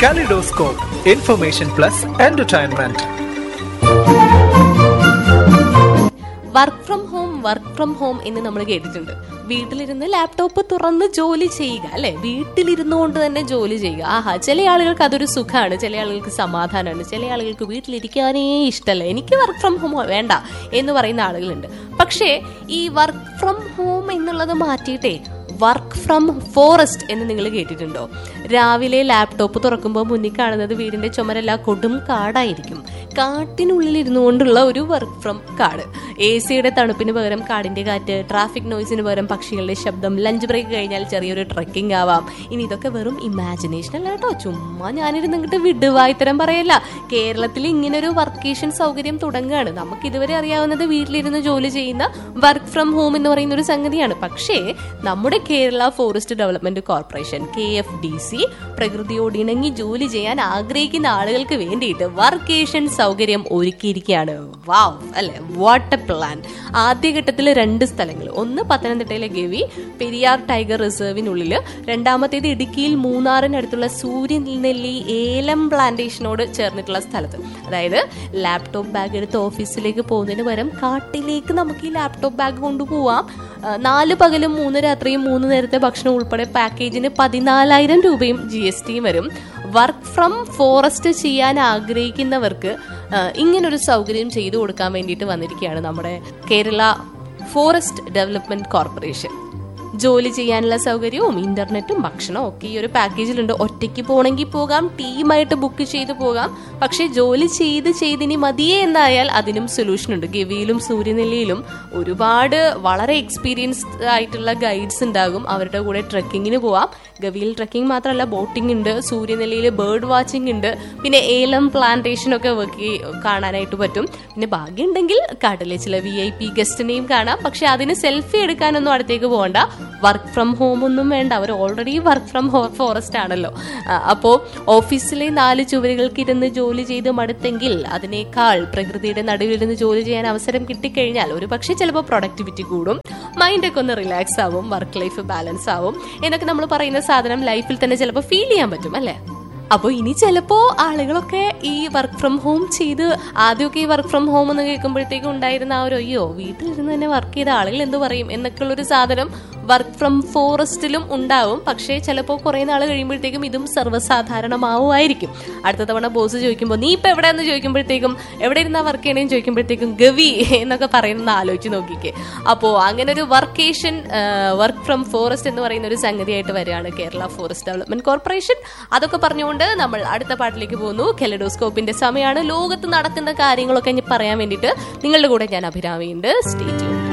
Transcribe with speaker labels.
Speaker 1: Kaleidoscope, information plus entertainment.
Speaker 2: Work from home work from home എന്ന് നമ്മൾ കേട്ടിട്ടുണ്ട് വീട്ടിലിരുന്ന് ലാപ്ടോപ്പ് തുറന്ന് ജോലി ചെയ്യുക അല്ലെ വീട്ടിലിരുന്നു കൊണ്ട് തന്നെ ജോലി ചെയ്യുക ആഹാ ചില ആളുകൾക്ക് അതൊരു സുഖമാണ് ചില ആളുകൾക്ക് സമാധാനമാണ് ചില ആളുകൾക്ക് വീട്ടിലിരിക്കാനേ ഇഷ്ടമല്ല എനിക്ക് വർക്ക് ഫ്രം ഹോം വേണ്ട എന്ന് പറയുന്ന ആളുകളുണ്ട് പക്ഷേ ഈ വർക്ക് ഫ്രം ഹോം എന്നുള്ളത് മാറ്റിയിട്ടേ വർക്ക് ഫ്രം ഫോറസ്റ്റ് എന്ന് നിങ്ങൾ കേട്ടിട്ടുണ്ടോ രാവിലെ ലാപ്ടോപ്പ് തുറക്കുമ്പോൾ മുന്നിൽ കാണുന്നത് വീടിന്റെ ചുമരല്ല കൊടും കാടായിരിക്കും കാട്ടിനുള്ളിൽ ഇരുന്നു കൊണ്ടുള്ള ഒരു വർക്ക് ഫ്രം കാട് എ സിയുടെ തണുപ്പിന് പകരം കാടിന്റെ കാറ്റ് ട്രാഫിക് നോയ്സിന് പകരം പക്ഷികളുടെ ശബ്ദം ലഞ്ച് ബ്രേക്ക് കഴിഞ്ഞാൽ ചെറിയൊരു ട്രക്കിംഗ് ആവാം ഇനി ഇതൊക്കെ വെറും ഇമാജിനേഷൻ അല്ല കേട്ടോ ചുമ്മാ ഞാനിരുന്ന് ഇങ്ങോട്ട് വിടുവായിത്തരം പറയല്ല കേരളത്തിൽ ഇങ്ങനെ ഒരു വർക്കേഷൻ സൗകര്യം തുടങ്ങുകയാണ് നമുക്ക് ഇതുവരെ അറിയാവുന്നത് വീട്ടിലിരുന്ന് ജോലി ചെയ്യുന്ന വർക്ക് ഫ്രം ഹോം എന്ന് പറയുന്ന ഒരു സംഗതിയാണ് പക്ഷേ നമ്മുടെ Kerala forest development corporation K F D C പ്രകൃതിയോട് ഇണങ്ങി ജോലി ചെയ്യാൻ ആഗ്രഹിക്കുന്ന ആളുകൾക്ക് വേണ്ടിയിട്ട് വർക്കേഷൻ സൗകര്യം ഒരുക്കിയിരിക്കുകയാണ് വാവ് അല്ലെ വാട്ട് എ പ്ലാൻ ആദ്യഘട്ടത്തിൽ രണ്ട് സ്ഥലങ്ങൾ ഒന്ന് പത്തനംതിട്ടയിലെ ഗവി പെരിയാർ ടൈഗർ റിസർവിനുള്ളിൽ രണ്ടാമത്തേത് ഇടുക്കിയിൽ മൂന്നാറിനടുത്തുള്ള സൂര്യനെല്ലി ഏലം പ്ലാന്റേഷനോട് ചേർന്നിട്ടുള്ള സ്ഥലത്ത് അതായത് ലാപ്ടോപ്പ് ബാഗ് എടുത്ത് ഓഫീസിലേക്ക് പോകുന്നതിന് പകരം കാട്ടിലേക്ക് നമുക്ക് ഈ ലാപ്ടോപ്പ് ബാഗ് കൊണ്ടുപോവാം ആ, നാല് പകലും മൂന്ന് രാത്രിയും മൂന്ന് നേരത്തെ ഭക്ഷണം ഉൾപ്പെടെ പാക്കേജിന് പതിനാലായിരം രൂപയും ജി എസ് ടിയും വരും വർക്ക് ഫ്രം ഫോറസ്റ്റ് ചെയ്യാൻ ആഗ്രഹിക്കുന്നവർക്ക് ആ, ഇങ്ങനൊരു സൗകര്യം ചെയ്തു കൊടുക്കാൻ വേണ്ടിയിട്ട് വന്നിരിക്കുകയാണ് നമ്മുടെ കേരള ഫോറസ്റ്റ് ഡെവലപ്മെന്റ് കോർപ്പറേഷൻ ജോലി ചെയ്യാനുള്ള സൗകര്യവും ഇന്റർനെറ്റും ഭക്ഷണവും ഒക്കെ ഈ ഒരു പാക്കേജിലുണ്ട് ഒറ്റയ്ക്ക് പോകണമെങ്കിൽ പോകാം ടീമായിട്ട് ബുക്ക് ചെയ്ത് പോകാം പക്ഷേ ജോലി ചെയ്ത് ചെയ്തിനി മതിയേ എന്നായാൽ അതിനും സൊല്യൂഷൻ ഉണ്ട് ഗവിയിലും സൂര്യനെല്ലിയിലും ഒരുപാട് വളരെ എക്സ്പീരിയൻസ്ഡ് ആയിട്ടുള്ള ഗൈഡ്സ് ഉണ്ടാകും അവരുടെ കൂടെ ട്രക്കിങ്ങിന് പോവാം ഗവിയിൽ ട്രക്കിംഗ് മാത്രമല്ല ബോട്ടിംഗ് ഉണ്ട് സൂര്യനെല്ലിയിൽ ബേർഡ് വാച്ചിങ് ഉണ്ട് പിന്നെ ഏലം പ്ലാന്റേഷൻ ഒക്കെ വർക്ക് കാണാനായിട്ട് പറ്റും പിന്നെ ഭാഗ്യമുണ്ടെങ്കിൽ കാട്ടിലെ ചില വി ഐ പി ഗസ്റ്റിനെയും കാണാം പക്ഷെ അതിന് സെൽഫി എടുക്കാനൊന്നും അടുത്തേക്ക് പോകണ്ട വർക്ക് ഫ്രം ഹോം ഒന്നും വേണ്ട അവർ ഓൾറെഡി വർക്ക് ഫ്രം ഫോറസ്റ്റ് ആണല്ലോ ആ, അപ്പോ ഓഫീസിലെ നാല് ചുവരുകൾക്ക് ഇരുന്ന് ജോലി ചെയ്ത് മടുത്തെങ്കിൽ അതിനേക്കാൾ പ്രകൃതിയുടെ നടുവിലിരുന്ന് ജോലി ചെയ്യാൻ അവസരം കിട്ടിക്കഴിഞ്ഞാൽ ഒരു പക്ഷേ ചിലപ്പോൾ പ്രൊഡക്ടിവിറ്റി കൂടും മൈൻഡൊക്കെ ഒന്ന് റിലാക്സ് ആവും വർക്ക് ലൈഫ് ബാലൻസ് ആവും എന്നൊക്കെ നമ്മൾ പറയുന്ന സാധനം ലൈഫിൽ തന്നെ ചിലപ്പോൾ ഫീൽ ചെയ്യാൻ പറ്റും അല്ലേ അപ്പോൾ ഇനി ചിലപ്പോ ആളുകളൊക്കെ ഈ വർക്ക് ഫ്രം ഹോം ചെയ്ത് ആദ്യമൊക്കെ ഈ വർക്ക് ഫ്രം ഹോം എന്ന് കേൾക്കുമ്പോഴത്തേക്കും ഉണ്ടായിരുന്ന ആ ഒരു അയ്യോ വീട്ടിലിരുന്ന് തന്നെ വർക്ക് ചെയ്ത ആളുകൾ എന്ത് പറയും എന്നൊക്കെയുള്ളൊരു സാധനം വർക്ക് ഫ്രം ഫോറസ്റ്റിലും ഉണ്ടാവും പക്ഷേ ചിലപ്പോൾ കുറേ നാൾ കഴിയുമ്പോഴത്തേക്കും ഇതും സർവ്വസാധാരണമാവുമായിരിക്കും അടുത്ത തവണ ബോസ് ചോദിക്കുമ്പോൾ നീ ഇപ്പൊ എവിടെയെന്ന് ചോദിക്കുമ്പോഴത്തേക്കും എവിടെ ഇരുന്നാ വർക്ക് ചെയ്യണമെന്ന് ചോദിക്കുമ്പോഴത്തേക്കും ഗവി എന്നൊക്കെ പറയുന്നത് ആലോചിച്ച് നോക്കിക്കേ അപ്പോൾ അങ്ങനെ ഒരു വർക്കേഷൻ വർക്ക് ഫ്രം ഫോറസ്റ്റ് എന്ന് പറയുന്ന ഒരു സംഗതിയായിട്ട് വരികയാണ് കേരള ഫോറസ്റ്റ് ഡെവലപ്മെന്റ് കോർപ്പറേഷൻ അതൊക്കെ പറഞ്ഞുകൊണ്ട് നമ്മൾ അടുത്ത പാട്ടിലേക്ക് പോകുന്നു കെലഡോസ്കോപ്പിന്റെ സമയമാണ് ലോകത്ത് നടക്കുന്ന കാര്യങ്ങളൊക്കെ ഇനി പറയാൻ വേണ്ടിയിട്ട് നിങ്ങളുടെ കൂടെ ഞാൻ അഭിരാമിയുണ്ട് സ്റ്റേറ്റ്